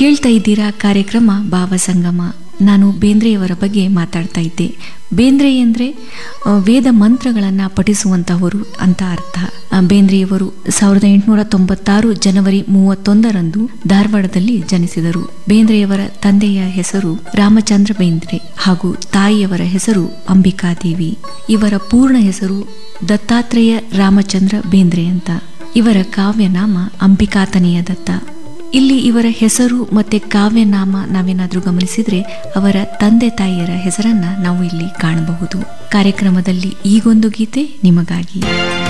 ಕೇಳ್ತಾ ಇದ್ದೀರಾ ಕಾರ್ಯಕ್ರಮ ಭಾವಸಂಗಮ ನಾನು ಬೇಂದ್ರೆಯವರ ಬಗ್ಗೆ ಮಾತಾಡ್ತಾ ಇದ್ದೆ ಬೇಂದ್ರೆ ಅಂದರೆ ಆ, ವೇದ ಮಂತ್ರಗಳನ್ನು ಪಠಿಸುವಂತಹವರು ಅಂತ ಅರ್ಥ ಆ, ಬೇಂದ್ರೆಯವರು ಸಾವಿರದ ಎಂಟುನೂರ ತೊಂಬತ್ತಾರು ಜನವರಿ ಮೂವತ್ತೊಂದರಂದು ಧಾರವಾಡದಲ್ಲಿ ಜನಿಸಿದರು ಬೇಂದ್ರೆಯವರ ತಂದೆಯ ಹೆಸರು ರಾಮಚಂದ್ರ ಬೇಂದ್ರೆ ಹಾಗೂ ತಾಯಿಯವರ ಹೆಸರು ಅಂಬಿಕಾದೇವಿ ಇವರ ಪೂರ್ಣ ಹೆಸರು ದತ್ತಾತ್ರೇಯ ರಾಮಚಂದ್ರ ಬೇಂದ್ರೆ ಅಂತ ಇವರ ಕಾವ್ಯನಾಮ ಅಂಬಿಕಾತನೆಯ ದತ್ತ ಇಲ್ಲಿ ಇವರ ಹೆಸರು ಮತ್ತೆ ಕಾವ್ಯನಾಮ ನಾವೇನಾದ್ರೂ ಗಮನಿಸಿದ್ರೆ ಅವರ ತಂದೆ ತಾಯಿಯರ ಹೆಸರನ್ನ ನಾವು ಇಲ್ಲಿ ಕಾಣಬಹುದು ಕಾರ್ಯಕ್ರಮದಲ್ಲಿ ಈಗೊಂದು ಗೀತೆ ನಿಮಗಾಗಿ